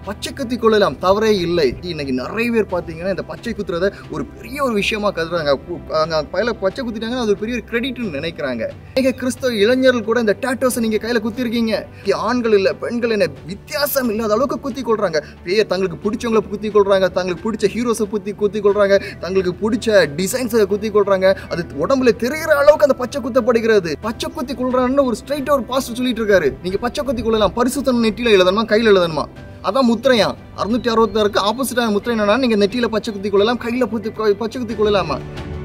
பச்சை குத்தி கொள்ளலாம் தவறே இல்லை இன்னைக்கு நிறைய பேர் பார்த்தீங்கன்னா இந்த பச்சை குத்துறத ஒரு பெரிய ஒரு விஷயமா கருதுறாங்க கு- அங்க பயில பச்சை குத்திட்டாங்கன்னா அது ஒரு பெரிய ஒரு கிரெடிட்னு நினைக்கிறாங்க நீங்க கிறிஸ்தவ இளைஞர்கள் கூட இந்த டேட்டோஸை நீங்க கையில குத்திருக்கீங்க இது ஆண்கள் இல்ல பெண்கள் என்ன வித்தியாசம் இல்லாத அளவுக்கு குத்தி கொள்றாங்க பேய தங்களுக்கு பிடிச்சவங்கள குத்தி கொள்றாங்க தங்களுக்கு பிடிச்ச ஹீரோஸை குத்தி குத்தி கொள்றாங்க தங்களுக்கு பிடிச்ச டிசைன்ஸை குத்தி கொள்றாங்க அது உடம்புல தெரிகிற அளவுக்கு அந்த பச்சை குத்தப்படுகிறது பச்சை குத்தி கொள்றான்னு ஒரு ஸ்ட்ரைட்டா ஒரு பாஸ்டர் சொல்லிட்டு இருக்காரு நீங்க பச்சை குத்தி கொள்ளலாம் பரிசுத்தம் நெட்டியில எழுதணுமா கையில எழுதணுமா அதான் முத்திரையா அறுநூத்தி அறுபத்தாறுக்கு ஆப்போசிட்டான முத்திரை என்னன்னா நீங்க நெட்டியில பச்சை குத்தி கொள்ளலாம் கையில புத்தி பச்சை குத்தி கொள்ளலாமா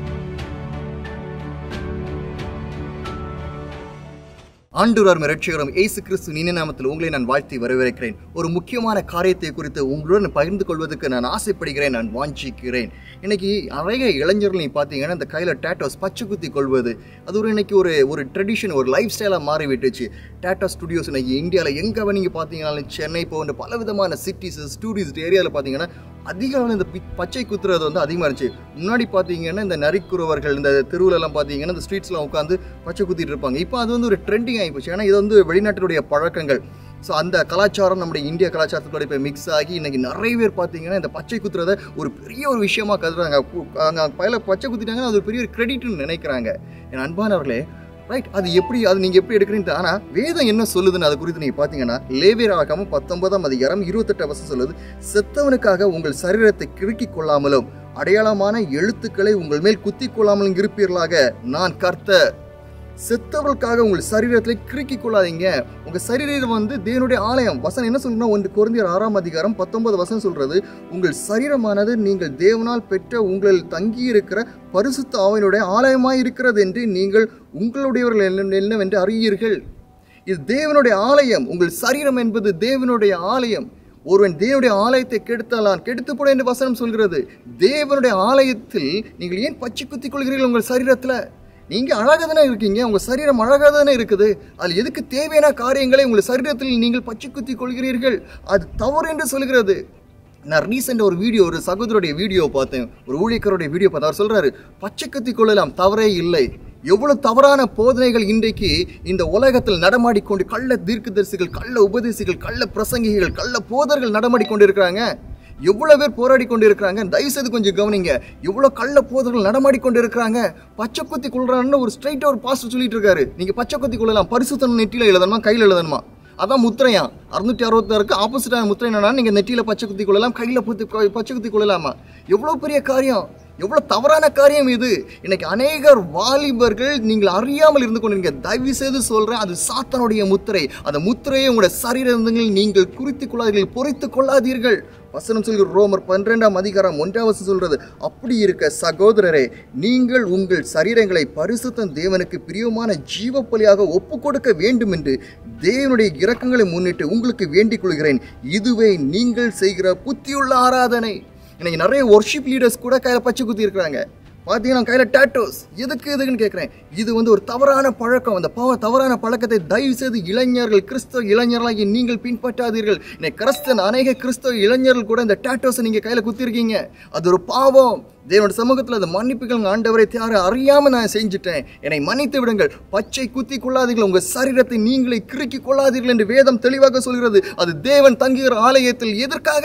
ஆண்டூரார் ரட்சகரும் இயேசு கிறிஸ்து நினை நாமத்தில் உங்களை நான் வாழ்த்தி வரவேற்கிறேன் ஒரு முக்கியமான காரியத்தை குறித்து உங்களுடன் பகிர்ந்து கொள்வதற்கு நான் ஆசைப்படுகிறேன் நான் வாஞ்சிக்கிறேன் இன்னைக்கு நிறைய இளைஞர்கள் நீ பார்த்தீங்கன்னா இந்த கையில் டேட்டோஸ் பச்சை குத்தி கொள்வது அது ஒரு இன்னைக்கு ஒரு ஒரு ட்ரெடிஷன் ஒரு லைஃப் ஸ்டைலாக மாறி விட்டுச்சு டேட்டோ ஸ்டுடியோஸ் இன்னைக்கு இந்தியாவில் எங்கே நீங்கள் பார்த்தீங்கன்னாலும் சென்னை போன்ற பல விதமான சிட்டிஸ் டூரிஸ்ட் ஏரியாவில் பார்த்தீங்கன்னா அதிக அளவுல இந்த பி- பச்சை குத்துறது வந்து அதிகமாக இருந்துச்சு முன்னாடி பார்த்தீங்கன்னா இந்த நரிக்குறவர்கள் இந்த தெருவுலலாம் பார்த்தீங்கன்னா இந்த ஸ்ட்ரீட்ஸ்லாம் உட்காந்து பச்சை குத்திட்டு இருப்பாங்க இப்போ அது வந்து ஒரு ட்ரெண்டிங் ஆகிப்போச்சு ஏன்னா இது வந்து வெளிநாட்டினுடைய பழக்கங்கள் ஸோ அந்த கலாச்சாரம் நம்முடைய இந்திய கலாச்சாரத்தோட இப்போ மிக்ஸ் ஆகி இன்னைக்கு நிறைய பேர் பார்த்தீங்கன்னா இந்த பச்சை குத்துறத ஒரு பெரிய ஒரு விஷயமா கருதுறாங்க கு- அங்க பயில பச்சை குத்திட்டாங்கன்னா அது ஒரு பெரிய ஒரு கிரெடிட்னு நினைக்கிறாங்க என் அன்பானவர்களே ரைட் அது எப்படி அது நீங்கள் எப்படி எடுக்கிறீங்க ஆனால் வேதம் என்ன சொல்லுதுன்னு அது குறித்து நீங்கள் பார்த்தீங்கன்னா லேவியராகமும் பத்தொன்பதாம் அதிகாரம் இருபத்தெட்டு அவசரம் சொல்லுது செத்தவனுக்காக உங்கள் சரீரத்தை கிறுக்கிக் கொள்ளாமலும் அடையாளமான எழுத்துக்களை உங்கள் மேல் குத்திக் கொள்ளாமலும் இருப்பீர்களாக நான் கர்த்தர் செத்தவர்களுக்காக உங்கள் சரீரத்தை கிறுக்கிக் கொள்ளாதீங்க உங்க சரீரம் வந்து தேவனுடைய ஆலயம் வசனம் என்ன சொல்லுன்னா ஒன்று குறைந்தியர் ஆறாம் அதிகாரம் பத்தொன்பது வசனம் சொல்றது உங்கள் சரீரமானது நீங்கள் தேவனால் பெற்ற உங்களில் தங்கியிருக்கிற பரிசுத்த ஆவினுடைய ஆலயமாய் இருக்கிறது என்று நீங்கள் உங்களுடையவர்கள் என்ன- என்னவென்று அறியீர்கள் இது தேவனுடைய ஆலயம் உங்கள் சரீரம் என்பது தேவனுடைய ஆலயம் ஒருவன் தேவனுடைய ஆலயத்தை கெடுத்தலான் கெடுத்து போட என்று வசனம் சொல்கிறது தேவனுடைய ஆலயத்தில் நீங்கள் ஏன் பச்சை குத்திக் கொள்கிறீர்கள் உங்கள் சரீரத்தில் நீங்க அழகா தானே இருக்கீங்க உங்க சரீரம் அழகா தானே இருக்குது அது எதுக்கு தேவையான காரியங்களை உங்கள் சரீரத்தில் நீங்கள் பச்சை குத்தி கொள்கிறீர்கள் அது தவறு என்று சொல்கிறது நான் ரீசெண்ட் ஒரு வீடியோ ஒரு சகோதரருடைய வீடியோ பார்த்தேன் ஒரு ஊழியக்காரருடைய வீடியோ பார்த்தேன் அவர் சொல்றாரு பச்சை குத்தி கொள்ளலாம் தவறே இல்லை எவ்வளவு தவறான போதனைகள் இன்றைக்கு இந்த உலகத்தில் நடமாடிக்கொண்டு கள்ள தீர்க்கதரிசிகள் கள்ள உபதேசிகள் கள்ள பிரசங்கிகள் கள்ள போதர்கள் நடமாடிக்கொண்டு இருக்கிறாங்க எவ்வளவு பேர் போராடி கொண்டு இருக்கிறாங்க தயவு செய்து கொஞ்சம் கவனிங்க எவ்வளவு கள்ள போதர்கள் நடமாடி கொண்டு இருக்கிறாங்க பச்சை குத்தி கொள்றான்னு ஒரு ஸ்ட்ரைட்டா ஒரு பாஸ்டர் சொல்லிட்டு இருக்காரு நீங்க பச்சை குத்தி கொள்ளலாம் பரிசுத்தம் நெட்டியில எழுதணுமா கையில எழுதணுமா அதான் முத்திரையா அறுநூத்தி அறுபத்தாறுக்கு ஆப்போசிட்டான முத்திரை என்னன்னா நீங்க நெட்டியில பச்சை குத்தி கொள்ளலாம் கையில புத்தி பச்சை குத்தி கொள்ளலாமா எவ்வளவு பெரிய காரியம் எவ்வளவு தவறான காரியம் இது இன்னைக்கு அநேகர் வாலிபர்கள் நீங்கள் அறியாமல் இருந்து கொண்டிருங்க தயவு செய்து சொல்றேன் அது சாத்தனுடைய முத்திரை அந்த முத்திரையை உங்களுடைய சரீரங்கள் நீங்கள் குறித்துக் கொள்ளாதீர்கள் பொறித்துக் கொள்ளாதீர்கள் வசனம் சொல்கிற ரோமர் பன்னிரெண்டாம் அதிகாரம் ஒன்றாம் வசனம் சொல்றது அப்படி இருக்க சகோதரரே நீங்கள் உங்கள் சரீரங்களை பரிசுத்தம் தேவனுக்கு பிரியமான ஜீவ பலியாக ஒப்பு கொடுக்க வேண்டும் என்று தேவனுடைய இரக்கங்களை முன்னிட்டு உங்களுக்கு வேண்டிக் கொள்கிறேன் இதுவே நீங்கள் செய்கிற புத்தியுள்ள ஆராதனை இன்னைக்கு நிறைய ஒர்ஷிப் லீடர்ஸ் கூட கையில் பச்சை குத்தி இருக்கிறாங்க பார்த்தீங்கன்னா கையில் டேட்டோஸ் எதுக்கு எதுக்குன்னு கேட்குறேன் இது வந்து ஒரு தவறான பழக்கம் அந்த பாவ தவறான பழக்கத்தை தயவு செய்து இளைஞர்கள் கிறிஸ்தவ இளைஞர்களாகி நீங்கள் பின்பற்றாதீர்கள் இன்னைக்கு கிறிஸ்தன் அநேக கிறிஸ்தவ இளைஞர்கள் கூட இந்த டேட்டோஸை நீங்கள் கையில் குத்திருக்கீங்க அது ஒரு பாவம் தேவனோட சமூகத்தில் அந்த மன்னிப்புகள் ஆண்டவரை யாரு அறியாம நான் செஞ்சுட்டேன் என்னை மன்னித்து விடுங்கள் பச்சை குத்தி கொள்ளாதீர்கள் உங்கள் சரீரத்தை நீங்களே கிறுக்கிக் கொள்ளாதீர்கள் என்று வேதம் தெளிவாக சொல்கிறது அது தேவன் தங்குகிற ஆலயத்தில் எதற்காக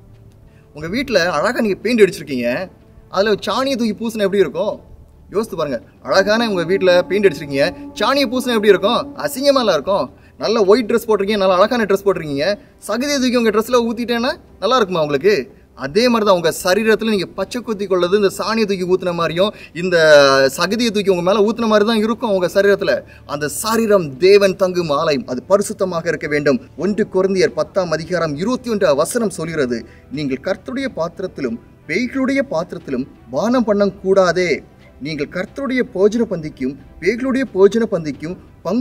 உங்க வீட்டில் அழகாக நீங்கள் பெயிண்ட் அடிச்சிருக்கீங்க அதில் சாணியை தூக்கி பூசினா எப்படி இருக்கும் யோசித்து பாருங்க அழகான உங்க வீட்டில் பெயிண்ட் அடிச்சிருக்கீங்க சாணியை பூசினா எப்படி இருக்கும் அசிங்கமாலாம் இருக்கும் நல்ல ஒயிட் ட்ரெஸ் போட்டிருக்கீங்க நல்ல அழகான ட்ரெஸ் போட்டிருக்கீங்க சகதியை தூக்கி உங்கள் ட்ரெஸ்ஸில் ஊற்றிட்டேன்னா நல்லா இருக்குமா உங்களுக்கு அதே மாதிரி தான் உங்கள் சரீரத்தில் நீங்கள் பச்சை குத்தி கொள்ளது இந்த சாணியை தூக்கி ஊற்றின மாதிரியும் இந்த சகதியை தூக்கி உங்கள் மேலே ஊற்றின மாதிரி தான் இருக்கும் உங்கள் சரீரத்தில் அந்த சரீரம் தேவன் தங்கும் ஆலயம் அது பரிசுத்தமாக இருக்க வேண்டும் ஒன்று குருந்தியர் பத்தாம் அதிகாரம் இருபத்தி ஒன்று வசனம் சொல்கிறது நீங்கள் கர்த்தருடைய பாத்திரத்திலும் பேய்களுடைய பாத்திரத்திலும் பானம் பண்ண கூடாதே நீங்கள் கர்த்தருடைய போஜன பந்திக்கும் பேய்களுடைய போஜன பந்திக்கும்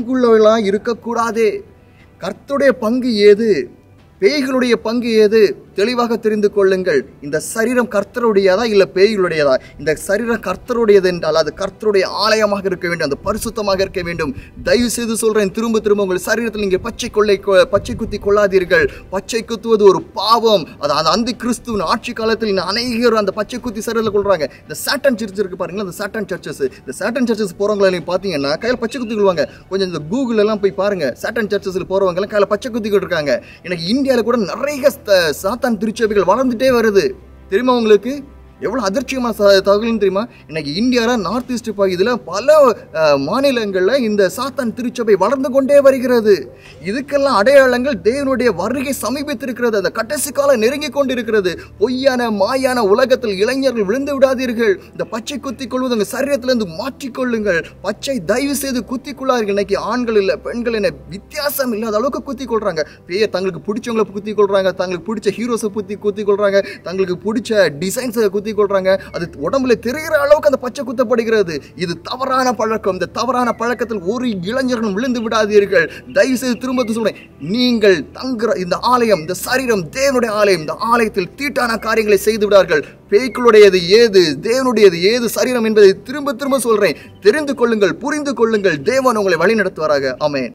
பங்குள்ளவர்களாக இருக்கக்கூடாதே கர்த்தருடைய பங்கு ஏது பேய்களுடைய பங்கு ஏது தெளிவாக தெரிந்து கொள்ளுங்கள் இந்த சரீரம் கர்த்தருடையதா இல்ல பேய்களுடையதா இந்த சரீரம் கர்த்தருடையது என்றால் அது கர்த்தருடைய ஆலயமாக இருக்க வேண்டும் அந்த பரிசுத்தமாக இருக்க வேண்டும் தயவு செய்து சொல்றேன் திரும்ப திரும்ப உங்கள் சரீரத்தில் நீங்க பச்சை கொள்ளை கொ- பச்சை குத்தி கொள்ளாதீர்கள் பச்சை குத்துவது ஒரு பாவம் அது அந்த அந்தி கிறிஸ்துவின் ஆட்சி காலத்தில் இன்னும் அநேகர் அந்த பச்சை குத்தி சரீரத்தில் கொள்றாங்க இந்த சாட்டன் சர்ச் இருக்கு பாருங்களா இந்த சாட்டன் சர்ச்சஸ் இந்த சாட்டன் சர்ச்சஸ் போறவங்களை நீங்க பாத்தீங்கன்னா கையில பச்சை குத்தி கொள்வாங்க கொஞ்சம் இந்த கூகுள் எல்லாம் போய் பாருங்க சாட்டன் சர்ச்சஸ்ல போறவங்க எல்லாம் கையில பச்சை குத்திக்கிட்டு இருக்காங்க எனக்கு இந்தியாவில் கூட நிறைய ஸ்த- சாத்தான் திருச்சபைகள் வளர்ந்துட்டே வருது தெரியுமா உங்களுக்கு எவ்வளோ அதிர்ச்சியமான ச தகவல்னு தெரியுமா இன்னைக்கு இந்தியாவில் நார்த் ஈஸ்ட் பகுதியில் பல அஹ், மாநிலங்களில் இந்த சாத்தான் திருச்சபை வளர்ந்து கொண்டே வருகிறது இதுக்கெல்லாம் அடையாளங்கள் தேவனுடைய வருகை சமீபித்திருக்கிறது அந்த கடைசி காலம் நெருங்கி கொண்டிருக்கிறது பொய்யான மாயான உலகத்தில் இளைஞர்கள் விழுந்து விடாதீர்கள் இந்த பச்சை குத்தி கொள்வது உங்கள் சரீரத்திலிருந்து மாற்றிக்கொள்ளுங்கள் பச்சை தயவு செய்து குத்தி கொள்ளார்கள் இன்னைக்கு ஆண்கள் இல்லை பெண்கள் என்ன வித்தியாசம் இல்லாத அளவுக்கு குத்தி கொள்றாங்க பேய தங்களுக்கு பிடிச்சவங்கள குத்தி கொள்றாங்க தங்களுக்கு பிடிச்ச ஹீரோஸை குத்தி குத்தி கொள்றாங்க தங்களுக்கு பிடிச்ச டிசைன்ஸை குத்தி கொள்றாங்க அது உடம்புல தெரிகிற அளவுக்கு அந்த பச்சை குத்தப்படுகிறது இது தவறான பழக்கம் இந்த தவறான பழக்கத்தில் ஒரு இளைஞர்களும் விழுந்து விடாதீர்கள் தயவு செய்து திரும்ப சொல்றேன் நீங்கள் தங்குற இந்த ஆலயம் இந்த சரீரம் தேவனுடைய ஆலயம் இந்த ஆலயத்தில் தீட்டான காரியங்களை செய்து விடார்கள் பேய்களுடையது ஏது தேவனுடையது ஏது சரீரம் என்பதை திரும்ப திரும்ப சொல்றேன் தெரிந்து கொள்ளுங்கள் புரிந்து கொள்ளுங்கள் தேவன் உங்களை வழி நடத்துவாராக ஆமென்